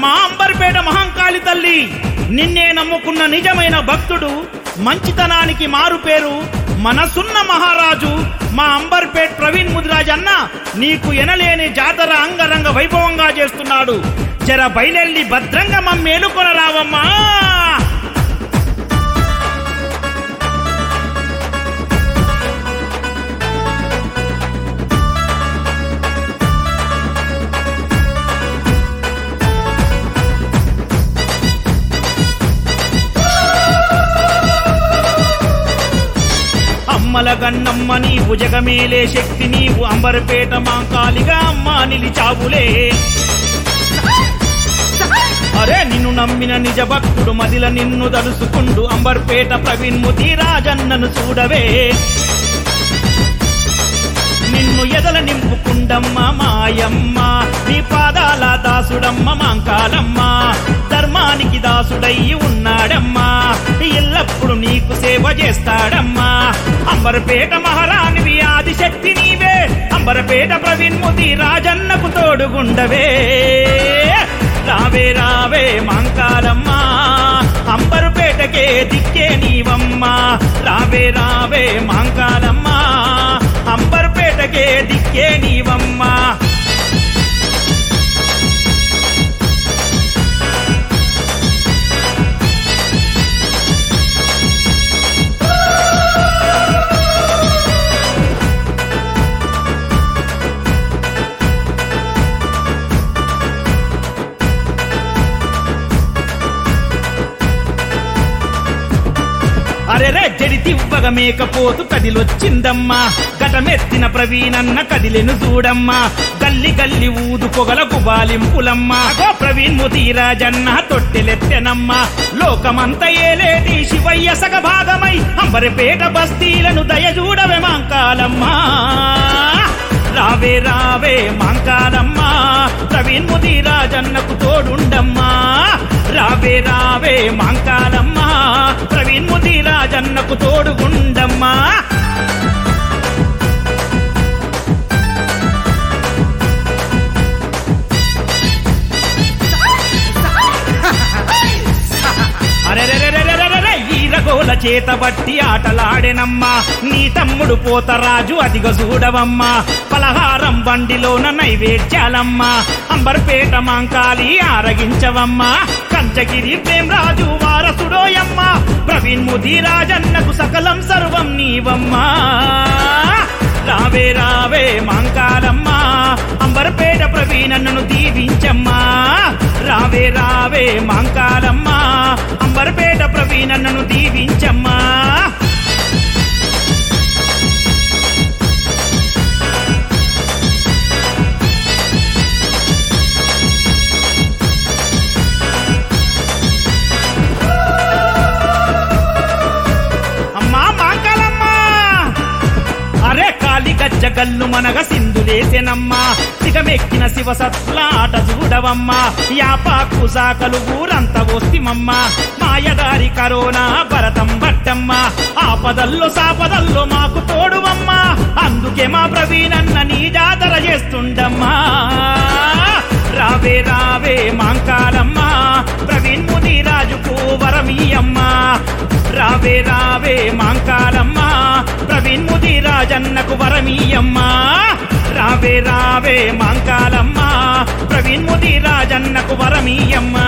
అమ్మా అంబర్పేట మహంకాళి తల్లి నిన్నే నమ్ముకున్న నిజమైన భక్తుడు మంచితనానికి మారు పేరు మనసున్న మహారాజు మా అంబర్పేట్ ప్రవీణ్ ముదిరాజ్ అన్న నీకు ఎనలేని జాతర అంగరంగ వైభవంగా చేస్తున్నాడు జర బయలెల్లి భద్రంగా మమ్మేలుకొన రావమ్మా అమ్మల గన్నమ్మ నీవు జగమేలే శక్తి నీవు అంబర్పేట మాంకాలిగా అమ్మ నిలిచావులే అరే నిన్ను నమ్మిన నిజ భక్తుడు మదిల నిన్ను దలుసుకుండు అంబర్పేట ప్రవీణ్ ముతి రాజన్నను చూడవే నిన్ను ఎదల నింపుకుండమ్మ మాయమ్మ నీ పాదాల దాసుడమ్మ మాంకాలమ్మ ధర్మానికి దాసుడయ్యి ఉన్నాడమ్మా ఎల్లప్పుడు నీకు సేవ చేస్తాడమ్మా అంబరపేట మహారాణివి ఆదిశక్తి నీవే అంబరపేట ప్రవీణ్ ముది రాజన్నకు తోడుగుండవే రావే రావే మాంకాలమ్మా అంబరుపేటకే దిక్కే నీవమ్మా రావే రావే మాంకాలమ్మా అంబర్పేటకే దిక్కే నీవమ్మా అరెరే జడితివ్వగ మేకపోతు కదిలొచ్చిందమ్మా గటమెత్తిన ప్రవీణన్న కదిలెను చూడమ్మా గల్లి గల్లి ఊదు పొగల గుబాలింపులమ్మా గో ప్రవీణ్ ముతీరాజన్న తొట్టెలెత్తెనమ్మా లోకమంత ఏలేటి శివయ్య సగ భాగమై అంబరపేట బస్తీలను దయచూడవే మాంకాలమ్మా రావే రావే మాంకాలమ్మా ప్రవీణ్ ముదిరాజన్నకు తోడుండమ్మా రావే రావే మాంకాలమ్మా ప్రవీణ్ ముదిరాజన్నకు తోడుగుండమ్మా అరెరెరెరెరెరెరె, ఈరగోల చేత బట్టి ఆటలాడెనమ్మా నీ తమ్ముడు పోతరాజు అదిగ చూడవమ్మా పలహారం బండిలోన నైవేద్యాలమ్మా అంబర్పేట మాంకాలి ఆరగించవమ్మా కంచగిరి ప్రేమరాజు వారసుడోయమ్మా ప్రవీణ్ ముదిరాజన్నకు సకలం సర్వం నీవమ్మా రావే రావే మాంకాలమ్మా అంబర్పేట ప్రవీణన్నను దీవించమ్మా రావే రావే మాంకాలమ్మా అంబర్పేట ప్రవీణన్నను దీవించమ్మా అమ్మా మాంకాలమ్మా అరే కాలి గజ్జ గల్లు మనగ సింధులేసెనమ్మా సిగమెక్కిన శివ సత్తుల ఆట చూడవమ్మా యాపాకు సాకలు ఊరంతా వస్తిమమ్మా మాయదారి కరోనా భరతం బట్టమ్మా ఆపదల్లో సాపదల్లో మాకు తోడువమ్మా అందుకే మా ప్రవీణన్న నీ జాతర చేస్తుండమ్మా రావే రావే మాంకాలమ్మా ప్రవీణ్ ముదిరాజుకు వరమీయమ్మా రావే రావే మాంకాలమ్మా ప్రవీణ్ ముదిరాజన్నకు వరమీయమ్మా రావే రావే మాంకాలమ్మా ప్రవీణ్ ముదిరాజన్నకు వరమీయమ్మా